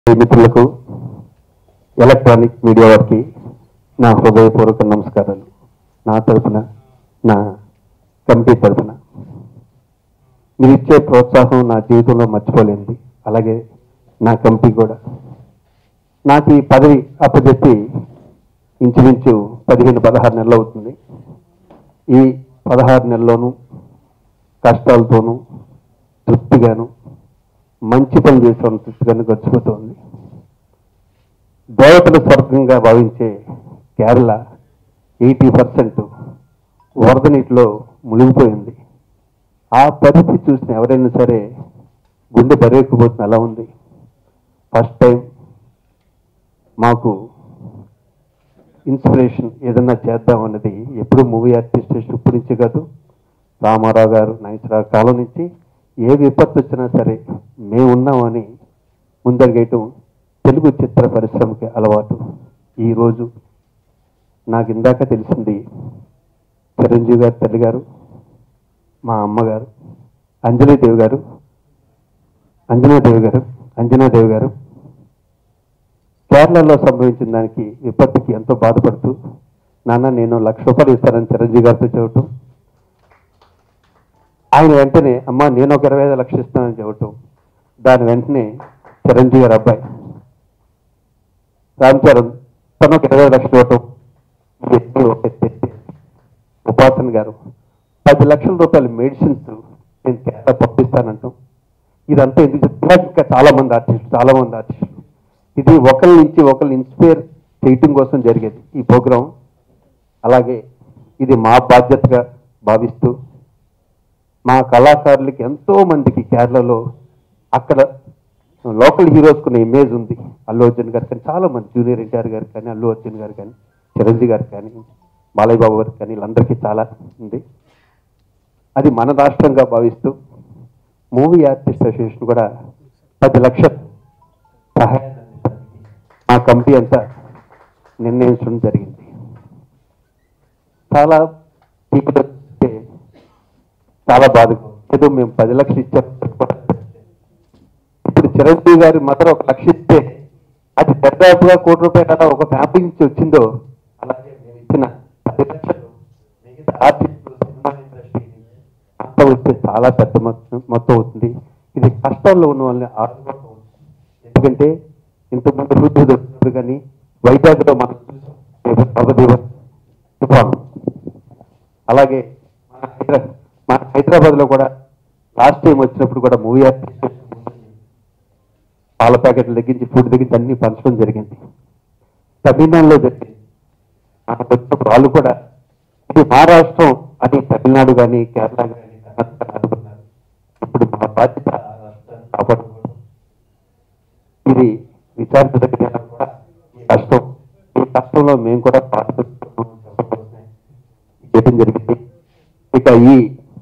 మిత్రులకు electronic media వారికి నా హృదయపూర్వక నమస్కారాలు నా తరపున నా కమిటీ తరపున మీరు ఇచ్చే ప్రోత్సాహం నా జీవితంలో మర్చిపోలేనిది అలాగే నా కమిటీ కూడా నాకు ఈ పదవి అప్పచెప్పి ఇంచుమించు పదిహేను పదహారు నెలలు అవుతుంది ఈ పదహారు నెలల్లోనూ కష్టాలతోనూ తృప్తిగాను మంచి పని చేసే తృప్తిగాను గడిచిపోతుంది దేవతల స్వర్గంగా భావించే కేరళ ఎయిటీ పర్సెంట్ వరద నీటిలో మునిగిపోయింది ఆ పరిస్థితి చూసిన ఎవరైనా సరే గుండె బరేక్కుపోతుంది అలా ఉంది ఫస్ట్ టైం మాకు ఇన్స్పిరేషన్ ఏదన్నా చేద్దామన్నది ఎప్పుడు మూవీ ఆర్టిస్ట్ ఇప్పటి నుంచి కాదు రామారావు గారు నాగేశ్వరరావు కాలం నుంచి ఏ విపత్తు వచ్చినా సరే మేమున్నామని ముందరిగేయటం తెలుగు చిత్ర పరిశ్రమకి అలవాటు ఈరోజు నాకు ఇందాక తెలిసింది చిరంజీవి గారి తల్లి గారు మా అమ్మగారు అంజనీదేవి గారు అంజనాదేవి గారు అంజనాదేవి గారు కేరళలో సంభవించిన దానికి విపత్తుకి ఎంతో బాధపడుతూ నాన్న నేను లక్ష రూపాయలు ఇస్తానని చిరంజీవి గారితో చెప్పటం ఆయన వెంటనే అమ్మ నేను ఒక ఇరవై ఐదు లక్షలు ఇస్తానని చెప్పటం దాని వెంటనే చిరంజీవి గారి అబ్బాయి రామ్ చరణ్ తను ఒక ఇరవై ఐదు లక్షలు ఇవ్వటం ఈ ఎత్తు ఒక ఎత్తు ఎత్తి. ఉపాసన గారు పది లక్షల రూపాయల మెడిసిన్స్ నేను కేరళ పంపిస్తానంటాం ఇదంతా ఎందుకు చెప్తున్నా ఇంకా చాలా మంది ఆర్టిస్టులు చాలా మంది ఆర్టిస్టులు ఇది ఒకరి నుంచి ఒకరిని ఇన్స్పైర్ చేయటం కోసం జరిగేది ఈ ప్రోగ్రాం అలాగే ఇది మా బాధ్యతగా భావిస్తూ మా కళాకారులకి ఎంతో మందికి కేరళలో అక్కడ లోకల్ హీరోస్ కొన్ని ఇమేజ్ ఉంది అల్లు అర్జున్ గారు కానీ చాలా మంది జూనియర్ ఎన్టీఆర్ గారు కానీ అల్లు అర్జున్ గారు కానీ చిరంజీవి గారు కానీ బాలయ్య బాబు గారు కానీ వీళ్ళందరికీ చాలా ఉంది అది మన రాష్ట్రంగా భావిస్తూ మూవీ ఆర్టిస్ట్ అసోసియేషన్ కూడా పది లక్షల సహాయం మా కమిటీ అంతా నిర్ణయించడం జరిగింది చాలా తీపితో చెప్తే చాలా బాధ ఏదో మేము పది లక్షలు ఇచ్చాం ఇప్పుడు చిరంజీవి గారి మదర్ ఒక లక్ష ఇస్తే అది దర్దాపుగా కోటి రూపాయలు అలా ఒక ఫ్యామిలీ నుంచి వచ్చిందో అలాగే మేము ఇచ్చిన పది లక్షలు మిగతా ఆర్టిస్టులు, సినిమా ఇండస్ట్రీ అంతా వస్తే చాలా పెద్ద మొత్తం మొత్తం అవుతుంది ఇది కష్టాల్లో ఉన్న వాళ్ళని ఆదుకోవడం ఎందుకంటే ఇంతకుముందు హృదయ వచ్చినప్పుడు కానీ వైజాగ్లో మనం చూసాం పదదేవ తుఫాను అలాగే మన హైదరా మన హైదరాబాద్లో కూడా లాస్ట్ టైం వచ్చినప్పుడు కూడా మూవీ ఆర్టిస్ట్ పాల ప్యాకెట్లు తగ్గించి ఫుడ్ తగ్గించి అన్ని పంచడం జరిగింది తమిళనాడులో జరిగింది మనకు వచ్చినప్పుడు వాళ్ళు కూడా ఇది మా రాష్ట్రం అది తమిళనాడు కానీ కేరళ కానీ కర్ణాటక అనుకున్నారు ఇప్పుడు మా బాధ్యత ఆ రాష్ట్రాన్ని కాపాడుకోవడం ఇది విచారించదగిన కూడా ఈ కష్టం ఈ కష్టంలో మేము కూడా పాల్గొంటున్నాం చేయడం జరిగింది ఇక ఈ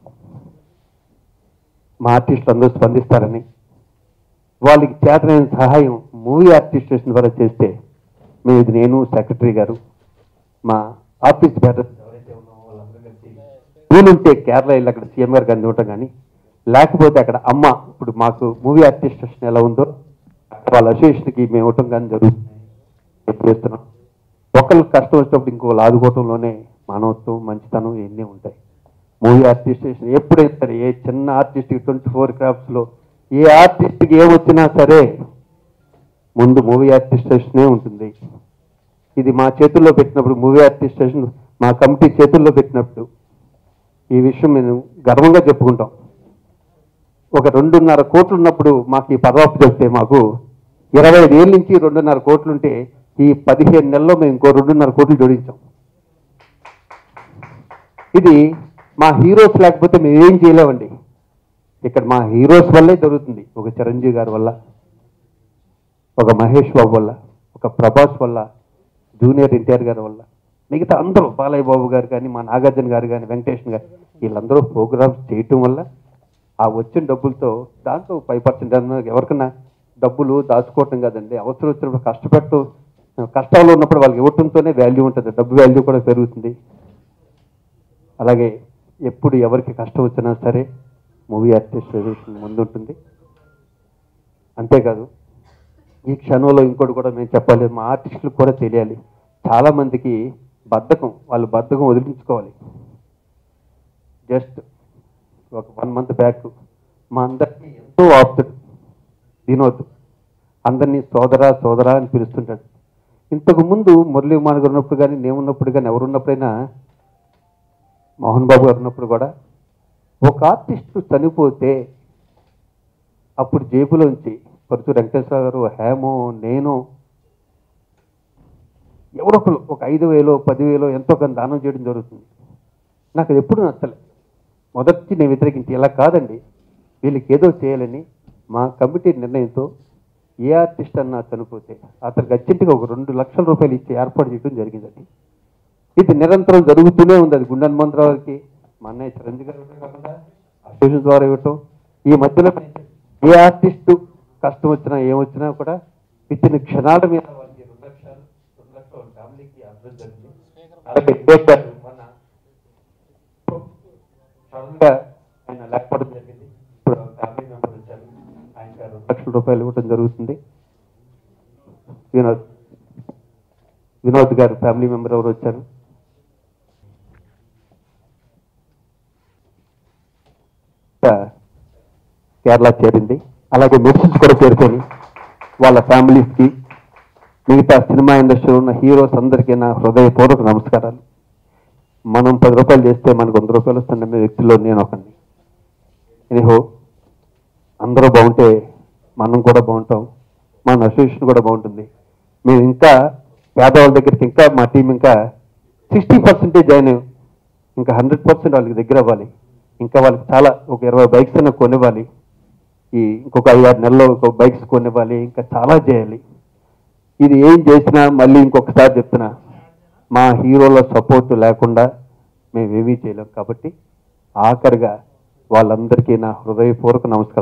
మా ఆర్టిస్టులు అందరూ స్పందిస్తారని వాళ్ళకి చేతనైన సహాయం మూవీ ఆర్టిస్టేషన్ ద్వారా చేస్తే మేము ఇది నేను సెక్రటరీ గారు మా ఆఫీస్ బ్యాటర్స్ ఎవరైతే ఉన్నామో వాళ్ళందరూ కలిసి వీలుంటే కేరళ వెళ్ళి అక్కడ సీఎం గారు కానీ ఇవ్వటం కానీ లేకపోతే అక్కడ అమ్మ ఇప్పుడు మాకు మూవీ ఆర్టిస్టేషన్ ఎలా ఉందో వాళ్ళ అసోసియేషన్కి మేము ఇవ్వటం కానీ జరుగుతుంది మేము చేస్తున్నాం ఒకరికి కష్టం వచ్చినప్పుడు ఇంకో ఆదుకోవటంలోనే మానవత్వం మంచితనం ఇవన్నీ ఉంటాయి మూవీ ఆర్టిస్టేషన్ ఎప్పుడైనా సరే ఏ చిన్న ఆర్టిస్ట్ ట్వంటీ ఫోర్ క్రాఫ్ట్స్లో ఏ ఆర్టిస్ట్కి ఏమొచ్చినా సరే ముందు మూవీ ఆర్టిస్టేషనే ఉంటుంది ఇది మా చేతుల్లో పెట్టినప్పుడు మూవీ ఆర్టిస్టేషన్ మా కమిటీ చేతుల్లో పెట్టినప్పుడు ఈ విషయం మేము గర్వంగా చెప్పుకుంటాం ఒక రెండున్నర కోట్లు ఉన్నప్పుడు మాకు ఈ పదవాపు చెప్తే మాకు ఇరవై ఐదు ఏళ్ళ నుంచి రెండున్నర కోట్లు ఉంటే ఈ పదిహేను నెలల్లో మేము ఇంకో రెండున్నర కోట్లు జోడించాం ఇది మా హీరోస్ లేకపోతే మేము ఏం చేయలేమండి ఇక్కడ మా హీరోస్ వల్లే జరుగుతుంది ఒక చిరంజీవి గారి వల్ల ఒక మహేష్ బాబు వల్ల ఒక ప్రభాస్ వల్ల జూనియర్ ఎన్టీఆర్ గారి వల్ల మిగతా అందరూ బాలయ్య బాబు గారు కానీ మా నాగార్జున గారు కానీ వెంకటేష్ గారు వీళ్ళందరూ ప్రోగ్రామ్స్ చేయటం వల్ల ఆ వచ్చిన డబ్బులతో దాంట్లో ఫైవ్ పర్సెంట్ ఎవరికన్నా డబ్బులు దాచుకోవటం కాదండి అవసరం వచ్చినప్పుడు కష్టపడుతూ కష్టాల్లో ఉన్నప్పుడు వాళ్ళకి ఇవ్వటంతోనే వాల్యూ ఉంటుంది డబ్బు వాల్యూ కూడా పెరుగుతుంది అలాగే ఎప్పుడు ఎవరికి కష్టం వచ్చినా సరే మూవీ ఆర్టిస్ట్ ముందుంటుంది అంతేకాదు ఈ క్షణంలో ఇంకోటి కూడా మేము చెప్పాలి మా ఆర్టిస్టులకు కూడా తెలియాలి చాలా మందికి బద్ధకం వాళ్ళు బద్ధకం వదిలించుకోవాలి జస్ట్ ఒక వన్ మంత్ బ్యాక్ మా అందరికీ ఎంతో ఆప్తుడు వినోద్ అందరినీ సోదరా సోదరా అని పిలుస్తుంటాడు ఇంతకు ముందు మురళీ ఉమాన్ గారు ఉన్నప్పుడు కానీ నేను ఉన్నప్పుడు కానీ ఎవరు ఉన్నప్పుడైనా మోహన్ బాబు గారు ఉన్నప్పుడు కూడా ఒక ఆర్టిస్ట్ చనిపోతే అప్పుడు జేబులోంచి పరుచు వెంకటేశ్వర గారు హేమో నేను ఎవరొకరు ఒక ఐదు వేలో పదివేలో ఎంతో కొంత దానం చేయడం జరుగుతుంది నాకు అది ఎప్పుడు నచ్చలే మొదటి నేను వ్యతిరేకించి ఇలా కాదండి వీళ్ళకి ఏదో చేయాలని మా కమిటీ నిర్ణయంతో ఏ ఆర్టిస్ట్ అన్నా చనిపోతే అతనికి అర్జెంటుగా ఒక రెండు లక్షల రూపాయలు ఇచ్చి ఏర్పాటు చేయడం జరిగిందండి ఇది నిరంతరం జరుగుతూనే ఉంది అది గుండె హనుమంతరావు గారికి మా అన్నయ్య చిరంజీవి గారు ఇవ్వడమే కాకుండా అసోసియేషన్ ద్వారా ఇవ్వటం ఈ మధ్యలో ఏ ఆర్టిస్టు కష్టం వచ్చినా ఏమొచ్చినా కూడా విత్ ఇన్ క్షణాల మీద వాళ్ళకి రెండు లక్షలు రెండు లక్షల ఫ్యామిలీకి అర్థం జరిగింది అలాగే వివేక్ గారు మొన్న సడన్గా ఆయన లేకపోవడం జరిగింది ఇప్పుడు ఫ్యామిలీ మెంబర్ వచ్చారు ఆయనకి రెండు లక్షల రూపాయలు ఇవ్వడం జరుగుతుంది వినోద్ వినోద్ గారు ఫ్యామిలీ మెంబర్ ఎవరు వచ్చారు ఇంకా కేరళ చేరింది అలాగే మెడిసిన్స్ కూడా చేరుకొని వాళ్ళ ఫ్యామిలీస్కి మిగతా సినిమా ఇండస్ట్రీలో ఉన్న హీరోస్ అందరికీ నా హృదయపూర్వక నమస్కారాలు మనం పది రూపాయలు చేస్తే మనకు వంద రూపాయలు వస్తున్న వ్యక్తిలో నేను ఒకరిని ఎనిహో అందరూ బాగుంటే మనం కూడా బాగుంటాం మన అసోసియేషన్ కూడా బాగుంటుంది మేము ఇంకా పేదవాళ్ళ దగ్గరికి ఇంకా మా టీం ఇంకా సిక్స్టీ పర్సెంటేజ్ జాయిన్ అయ్యాం. ఇంకా హండ్రెడ్ పర్సెంట్ వాళ్ళకి దగ్గర అవ్వాలి ఇంకా వాళ్ళకి చాలా ఒక ఇరవై బైక్స్ అయినా కొనివ్వాలి ఈ ఇంకొక ఐదు ఆరు నెలల్లో ఒక బైక్స్ కొనివ్వాలి ఇంకా చాలా చేయాలి ఇది ఏం చేసినా మళ్ళీ ఇంకొకసారి చెప్తున్నా మా హీరోల సపోర్ట్ లేకుండా మేము ఏమీ చేయలేం కాబట్టి ఆఖరిగా వాళ్ళందరికీ నా హృదయపూర్వక నమస్కారం